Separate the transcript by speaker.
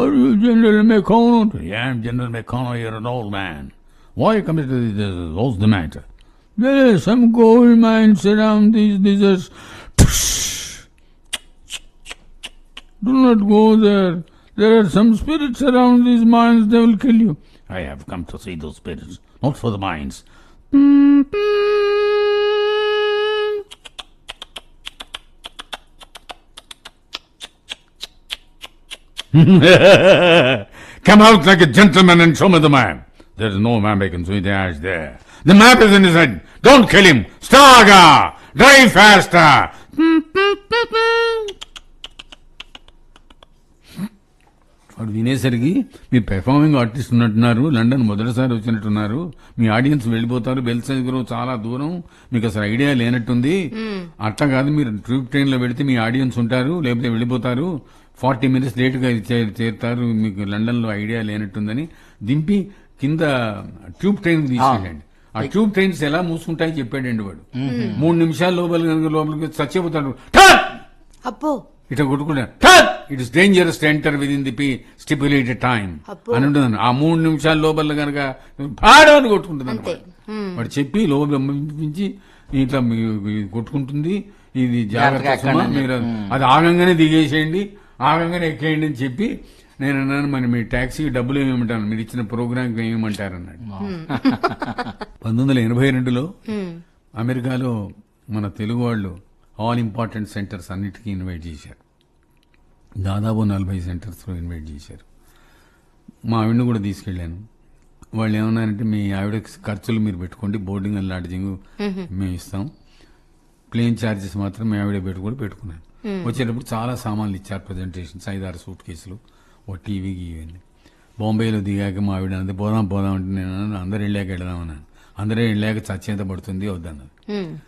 Speaker 1: Are you General McConnell? Yeah, I'm General McConnell. You're an old man. Why you come to this? What's the matter? There are some gold mines around these deserts. Do not go there. There are some spirits around these mines. They will kill you. I have come to see those spirits, not for the mines. Come out like a gentleman and show me the map. There is no map I can see the ash there. The map is in his head. Don't kill him. Staga! Drive faster! వాడు వినేసరికి మీరు performing artist ఉన్నట్టున్నారు London మొదటిసారి వచ్చినట్టున్నారు మీ audience వెళ్ళిపోతారు బెల్సైగర్ చాలా దూరం మీకు అసలు ఐడియా లేనట్టుంది అట్లా కాదు మీరు ట్యూబ్ ట్రైన్ లో వెళితే మీ ఆడియన్స్ ఉంటారు లేకపోతే వెళ్ళిపోతారు ఫార్టీ మినిట్స్ లేట్ గా చే- చేరుతారు మీకు లండన్ లో ఐడియా లేనట్టుందని దింపి కింద ట్యూబ్ ట్రైన్ తీసుకెళ్ళండి ఆ ట్యూబ్ ట్రైన్స్ ఎలా మూసుకుంటాయో చెప్పాడండి వాడు మూడు నిమిషాల లోపల కనుక లోపలికి చచ్చిపోతాడు "ఠక్!"
Speaker 2: అబ్బో
Speaker 1: ఇట్లా కొట్టుకుంటా it is dangerous to enter with in the P stipulated time
Speaker 2: అబ్బో.
Speaker 1: అని ఉంటుంది ఆ మూడు నిమిషాల లోపల కనుక పాడు అని కొట్టుకుంటుంది
Speaker 2: అంతే.
Speaker 1: అన్నమాట. వాడు చెప్పి లోపల పంపించి ఇట్లా మీ- మీ కొట్టుకుంటుంది ఇది జాగ్రత్త
Speaker 3: జాగ్రత్తగా
Speaker 1: సుమా,
Speaker 3: ఎక్కండి.
Speaker 1: మీరు అది ఆగంగానే దిగేసేయండి ఆగంగానే ఎక్కేయండి అని చెప్పి నేను అన్నాను మరి మీ ట్యాక్సీకి డబ్బులు ఏమంటాను మీరు ఇచ్చిన ప్రోగ్రామ్ ఏమంటారు అన్నాడు పంతొమ్మిది వందల ఎనభై రెండులో అమెరికాలో మన తెలుగు వాళ్ళు ఆల్ ఇంపార్టెంట్ సెంటర్స్ అన్నిటికీ ఇన్వైట్ చేశారు దాదాపు నలభై సెంటర్స్లో ఇన్వైట్ చేశారు మా ఆవిడని కూడా తీసుకెళ్ళాను వాళ్ళు ఏమన్నారంటే మీ ఆవిడ ఖర్చులు మీరు పెట్టుకోండి బోర్డింగ్ అండ్ లాడ్జింగ్ మేము ఇస్తాం ప్లేన్ ఛార్జెస్ మాత్రం మీ ఆవిడ పెట్టుకొని పెట్టుకున్నాను వచ్చేటప్పుడు చాలా సామాన్లు ఇచ్చారు ప్రజెంటేషన్స్ ఐదారు సూట్ కేసులు ఓ టీవీ ఇవన్నీ బాంబేలో దిగాక మా ఆవిడ అంతే పోదాం పోదాం అంటే నేను అన్నాను, అందరు వెళ్ళాక వెళదాం అన్నాను అందరూ వెళ్ళాక చచ్చేంత పడుతుంది వద్దన్నారు